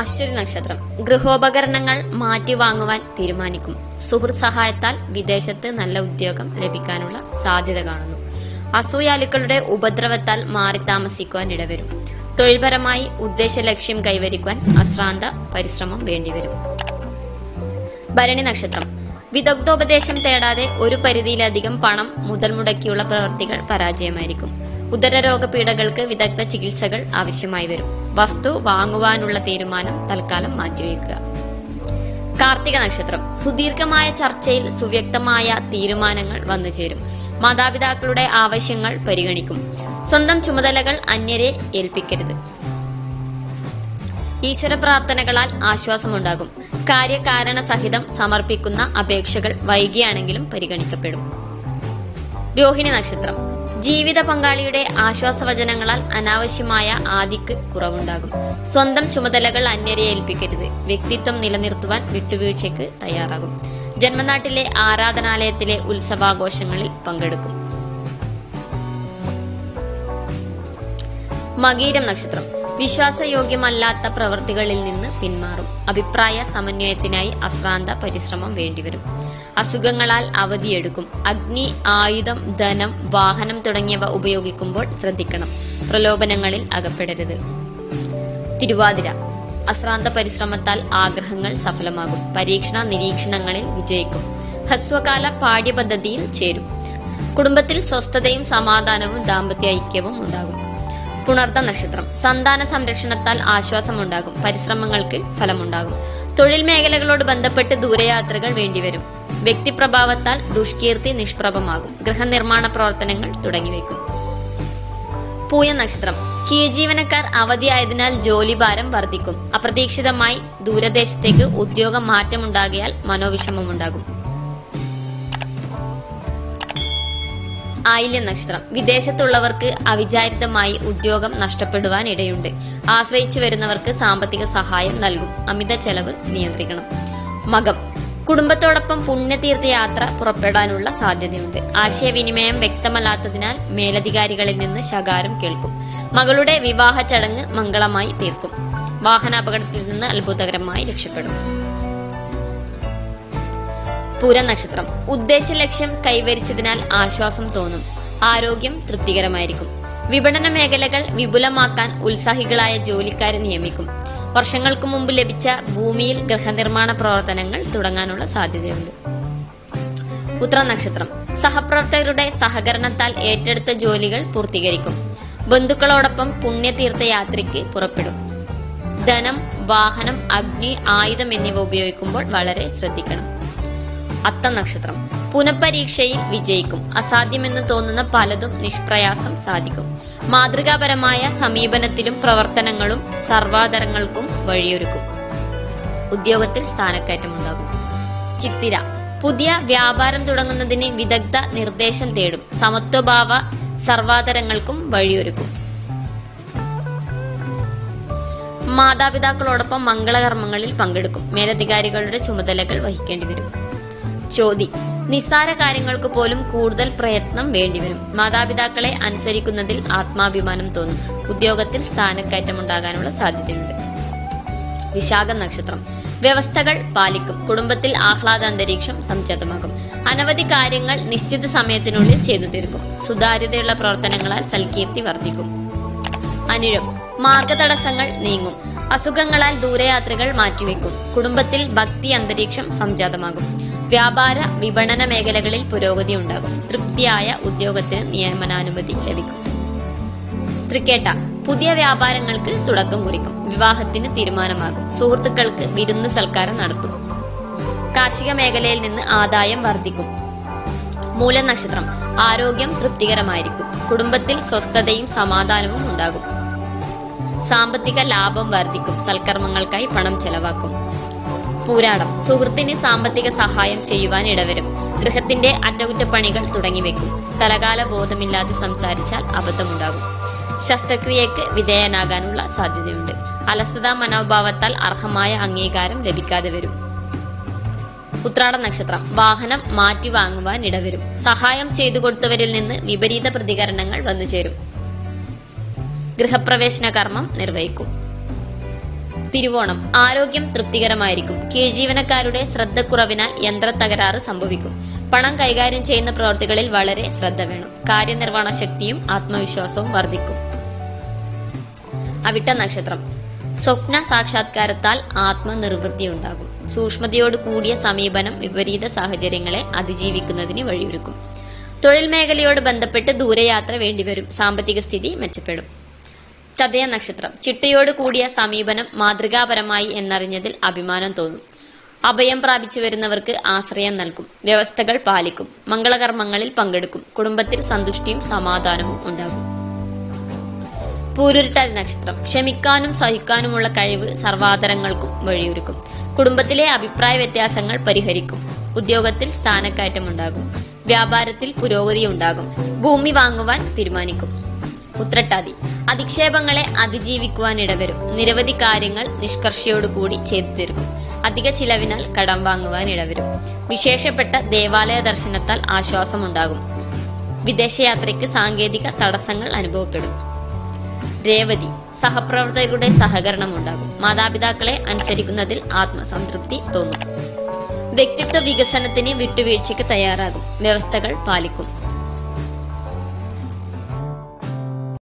അശ്വതി നക്ഷത്രം ഗൃഹോപകരണങ്ങൾ മാറ്റി വാങ്ങുവാൻ തീരുമാനിക്കും സുഹൃത്ത് സഹായത്താൽ വിദേശത്ത് നല്ല ഉദ്യോഗം ലഭിക്കാനുള്ള സാധ്യത കാണുന്നു അസൂയാലുക്കളുടെ ഉപദ്രവത്താൽ മാറി താമസിക്കുവാൻ ഇടവരും തൊഴിൽപരമായി ഉദ്ദേശ ലക്ഷ്യം കൈവരിക്കുവാൻ അശ്രാന്ത പരിശ്രമം വേണ്ടിവരും ഭരണി നക്ഷത്രം വിദഗ്ധോപദേശം തേടാതെ ഒരു പരിധിയിലധികം പണം മുതൽ മുടക്കിയുള്ള പ്രവൃത്തികൾ പരാജയമായിരിക്കും ഉദരരോഗ പീഡകൾക്ക് വിദഗ്ധ ചികിത്സകൾ ആവശ്യമായി വരും വസ്തു വാങ്ങുവാനുള്ള തീരുമാനം തൽക്കാലം മാറ്റിവെക്കുക കാർത്തിക നക്ഷത്രം സുദീർഘമായ ചർച്ചയിൽ സുവ്യക്തമായ തീരുമാനങ്ങൾ വന്നുചേരും മാതാപിതാക്കളുടെ ആവശ്യങ്ങൾ പരിഗണിക്കും സ്വന്തം ചുമതലകൾ അന്യരെ ഏൽപ്പിക്കരുത് ഈശ്വര പ്രാർത്ഥനകളാൽ ആശ്വാസമുണ്ടാകും കാര്യകാരണ സഹിതം സമർപ്പിക്കുന്ന അപേക്ഷകൾ വൈകിയാണെങ്കിലും പരിഗണിക്കപ്പെടും രോഹിണി നക്ഷത്രം ജീവിത പങ്കാളിയുടെ ആശ്വാസവചനങ്ങളാൽ അനാവശ്യമായ ആദിക്ക് കുറവുണ്ടാകും സ്വന്തം ചുമതലകൾ അന്യരെ ഏൽപ്പിക്കരുത് വ്യക്തിത്വം നിലനിർത്തുവാൻ വിട്ടുവീഴ്ചയ്ക്ക് തയ്യാറാകും ജന്മനാട്ടിലെ ആരാധനാലയത്തിലെ ഉത്സവാഘോഷങ്ങളിൽ പങ്കെടുക്കും മകീരം നക്ഷത്രം വിശ്വാസയോഗ്യമല്ലാത്ത പ്രവൃത്തികളിൽ നിന്ന് പിന്മാറും അഭിപ്രായ സമന്വയത്തിനായി അശ്രാന്ത പരിശ്രമം വേണ്ടിവരും അസുഖങ്ങളാൽ അവധിയെടുക്കും അഗ്നി ആയുധം ധനം വാഹനം തുടങ്ങിയവ ഉപയോഗിക്കുമ്പോൾ ശ്രദ്ധിക്കണം പ്രലോഭനങ്ങളിൽ അകപ്പെടരുത് തിരുവാതിര അശ്രാന്ത പരിശ്രമത്താൽ ആഗ്രഹങ്ങൾ സഫലമാകും പരീക്ഷണ നിരീക്ഷണങ്ങളിൽ വിജയിക്കും ഹ്രസ്വകാല പാഠ്യപദ്ധതിയിൽ ചേരും കുടുംബത്തിൽ സ്വസ്ഥതയും സമാധാനവും ദാമ്പത്യ ഐക്യവും ഉണ്ടാകും പുണർത്ത നക്ഷത്രം സന്താന സംരക്ഷണത്താൽ ആശ്വാസമുണ്ടാകും പരിശ്രമങ്ങൾക്ക് ഫലമുണ്ടാകും തൊഴിൽ മേഖലകളോട് ബന്ധപ്പെട്ട് ദൂരയാത്രകൾ വേണ്ടിവരും വ്യക്തിപ്രഭാവത്താൽ ദുഷ്കീർത്തി നിഷ്പ്രഭമാകും ഗൃഹനിർമ്മാണ പ്രവർത്തനങ്ങൾ തുടങ്ങിവെക്കും പൂയ നക്ഷത്രം കീഴ്ജീവനക്കാർ അവധിയായതിനാൽ ജോലിഭാരം വർദ്ധിക്കും അപ്രതീക്ഷിതമായി ദൂരദേശത്തേക്ക് ഉദ്യോഗ മാറ്റമുണ്ടാകിയാൽ മനോവിഷമമുണ്ടാകും ആയില്യ നക്ഷത്രം വിദേശത്തുള്ളവർക്ക് അവിചാരിതമായി ഉദ്യോഗം നഷ്ടപ്പെടുവാൻ ഇടയുണ്ട് ആശ്രയിച്ചു വരുന്നവർക്ക് സാമ്പത്തിക സഹായം നൽകും അമിത ചെലവ് നിയന്ത്രിക്കണം മകം കുടുംബത്തോടൊപ്പം പുണ്യതീർത്ഥയാത്ര പുറപ്പെടാനുള്ള സാധ്യതയുണ്ട് ആശയവിനിമയം വ്യക്തമല്ലാത്തതിനാൽ മേലധികാരികളിൽ നിന്ന് ശകാരം കേൾക്കും മകളുടെ വിവാഹ ചടങ്ങ് മംഗളമായി തീർക്കും വാഹനാപകടത്തിൽ നിന്ന് അത്ഭുതകരമായി രക്ഷപ്പെടും പൂര നക്ഷത്രം ഉദ്ദേശ ലക്ഷ്യം കൈവരിച്ചതിനാൽ ആശ്വാസം തോന്നും ആരോഗ്യം തൃപ്തികരമായിരിക്കും വിപണന മേഖലകൾ വിപുലമാക്കാൻ ഉത്സാഹികളായ ജോലിക്കാരെ നിയമിക്കും വർഷങ്ങൾക്ക് മുമ്പ് ലഭിച്ച ഭൂമിയിൽ ഗൃഹനിർമ്മാണ പ്രവർത്തനങ്ങൾ തുടങ്ങാനുള്ള സാധ്യതയുണ്ട് ഉത്തര നക്ഷത്രം സഹപ്രവർത്തകരുടെ സഹകരണത്താൽ ഏറ്റെടുത്ത ജോലികൾ പൂർത്തീകരിക്കും ബന്ധുക്കളോടൊപ്പം പുണ്യതീർത്ഥയാത്രയ്ക്ക് പുറപ്പെടും ധനം വാഹനം അഗ്നി ആയുധം എന്നിവ ഉപയോഗിക്കുമ്പോൾ വളരെ ശ്രദ്ധിക്കണം അത്ത നക്ഷത്രം പുനഃപരീക്ഷയിൽ വിജയിക്കും അസാധ്യമെന്ന് തോന്നുന്ന പലതും നിഷ്പ്രയാസം സാധിക്കും മാതൃകാപരമായ സമീപനത്തിലും പ്രവർത്തനങ്ങളും സർവാധരങ്ങൾക്കും വഴിയൊരുക്കും ഉദ്യോഗത്തിൽ സ്ഥാനക്കയറ്റമുണ്ടാകും ചിത്തിര പുതിയ വ്യാപാരം തുടങ്ങുന്നതിന് വിദഗ്ധ നിർദ്ദേശം തേടും സമത്വഭാവ സർവാധരങ്ങൾക്കും വഴിയൊരുക്കും മാതാപിതാക്കളോടൊപ്പം മംഗളകർമ്മങ്ങളിൽ പങ്കെടുക്കും മേലധികാരികളുടെ ചുമതലകൾ വഹിക്കേണ്ടി വരും ചോതി നിസ്സാര കാര്യങ്ങൾക്ക് പോലും കൂടുതൽ പ്രയത്നം വേണ്ടിവരും മാതാപിതാക്കളെ അനുസരിക്കുന്നതിൽ ആത്മാഭിമാനം തോന്നും ഉദ്യോഗത്തിൽ സ്ഥാനക്കയറ്റമുണ്ടാകാനുള്ള സാധ്യതയുണ്ട് വിശാഖ നക്ഷത്രം വ്യവസ്ഥകൾ പാലിക്കും കുടുംബത്തിൽ ആഹ്ലാദ അന്തരീക്ഷം സംജാതമാകും അനവധി കാര്യങ്ങൾ നിശ്ചിത സമയത്തിനുള്ളിൽ ചെയ്തു തീർക്കും സുതാര്യതയുള്ള പ്രവർത്തനങ്ങളാൽ സൽകീർത്തി വർദ്ധിക്കും അനിഴം മാർഗതടസ്സങ്ങൾ നീങ്ങും അസുഖങ്ങളാൽ ദൂരയാത്രകൾ മാറ്റിവെക്കും കുടുംബത്തിൽ ഭക്തി അന്തരീക്ഷം സംജാതമാകും വ്യാപാര വിപണന മേഖലകളിൽ പുരോഗതി ഉണ്ടാകും തൃപ്തിയായ ഉദ്യോഗത്തിന് നിയമനാനുമതി ലഭിക്കും തൃക്കേട്ട പുതിയ വ്യാപാരങ്ങൾക്ക് തുടക്കം കുറിക്കും വിവാഹത്തിന് തീരുമാനമാകും സുഹൃത്തുക്കൾക്ക് വിരുന്ന് സൽക്കാരം നടത്തും കാർഷിക മേഖലയിൽ നിന്ന് ആദായം വർദ്ധിക്കും മൂലനക്ഷത്രം ആരോഗ്യം തൃപ്തികരമായിരിക്കും കുടുംബത്തിൽ സ്വസ്ഥതയും സമാധാനവും ഉണ്ടാകും സാമ്പത്തിക ലാഭം വർദ്ധിക്കും സൽക്കർമ്മങ്ങൾക്കായി പണം ചെലവാക്കും പൂരാടം സുഹൃത്തിന് സാമ്പത്തിക സഹായം ചെയ്യുവാൻ ഇടവരും ഗൃഹത്തിന്റെ അറ്റകുറ്റപ്പണികൾ തുടങ്ങിവെക്കും സ്ഥലകാല ബോധമില്ലാതെ സംസാരിച്ചാൽ അബദ്ധമുണ്ടാകും ശസ്ത്രക്രിയക്ക് വിധേയനാകാനുള്ള സാധ്യതയുണ്ട് അലസതാ മനോഭാവത്താൽ അർഹമായ അംഗീകാരം ലഭിക്കാതെ വരും ഉത്രാട നക്ഷത്രം വാഹനം മാറ്റി വാങ്ങുവാൻ ഇടവരും സഹായം ചെയ്തു കൊടുത്തവരിൽ നിന്ന് വിപരീത പ്രതികരണങ്ങൾ വന്നുചേരും ഗൃഹപ്രവേശന കർമ്മം നിർവഹിക്കും തിരുവോണം ആരോഗ്യം തൃപ്തികരമായിരിക്കും കീഴ്ജീവനക്കാരുടെ ശ്രദ്ധക്കുറവിനാൽ യന്ത്ര തകരാറ് സംഭവിക്കും പണം കൈകാര്യം ചെയ്യുന്ന പ്രവൃത്തികളിൽ വളരെ ശ്രദ്ധ വേണം കാര്യനിർവഹണ ശക്തിയും ആത്മവിശ്വാസവും വർദ്ധിക്കും അവിട്ട നക്ഷത്രം സ്വപ്ന സാക്ഷാത്കാരത്താൽ ആത്മനിർവൃത്തി ഉണ്ടാകും സൂക്ഷ്മതയോട് കൂടിയ സമീപനം വിപരീത സാഹചര്യങ്ങളെ അതിജീവിക്കുന്നതിന് വഴിയൊരുക്കും തൊഴിൽ മേഖലയോട് ബന്ധപ്പെട്ട് ദൂരയാത്ര വേണ്ടിവരും സാമ്പത്തിക സ്ഥിതി മെച്ചപ്പെടും ചതയ നക്ഷത്രം ചിട്ടയോട് കൂടിയ സമീപനം മാതൃകാപരമായി എന്നറിഞ്ഞതിൽ അഭിമാനം തോന്നും അഭയം പ്രാപിച്ചു വരുന്നവർക്ക് ആശ്രയം നൽകും വ്യവസ്ഥകൾ പാലിക്കും മംഗളകർമ്മങ്ങളിൽ പങ്കെടുക്കും കുടുംബത്തിൽ സന്തുഷ്ടിയും സമാധാനവും ഉണ്ടാകും പൂരുരുട്ടാതി നക്ഷത്രം ക്ഷമിക്കാനും സഹിക്കാനുമുള്ള കഴിവ് സർവാദരങ്ങൾക്കും വഴിയൊരുക്കും കുടുംബത്തിലെ അഭിപ്രായ വ്യത്യാസങ്ങൾ പരിഹരിക്കും ഉദ്യോഗത്തിൽ സ്ഥാനക്കയറ്റമുണ്ടാകും വ്യാപാരത്തിൽ പുരോഗതി ഉണ്ടാകും ഭൂമി വാങ്ങുവാൻ തീരുമാനിക്കും ഉത്രട്ടാതി അധിക്ഷേപങ്ങളെ അതിജീവിക്കുവാൻ ഇടവരും നിരവധി കാര്യങ്ങൾ നിഷ്കർഷയോടുകൂടി ചെയ്തു തീർക്കും അധിക ചിലവിനാൽ കടം വാങ്ങുവാൻ ഇടവരും വിശേഷപ്പെട്ട ദേവാലയ ദർശനത്താൽ ആശ്വാസമുണ്ടാകും വിദേശയാത്രയ്ക്ക് സാങ്കേതിക തടസ്സങ്ങൾ അനുഭവപ്പെടും രേവതി സഹപ്രവർത്തകരുടെ സഹകരണം ഉണ്ടാകും മാതാപിതാക്കളെ അനുസരിക്കുന്നതിൽ ആത്മസംതൃപ്തി തോന്നും വ്യക്തിത്വ വികസനത്തിന് വിട്ടുവീഴ്ചയ്ക്ക് തയ്യാറാകും വ്യവസ്ഥകൾ പാലിക്കും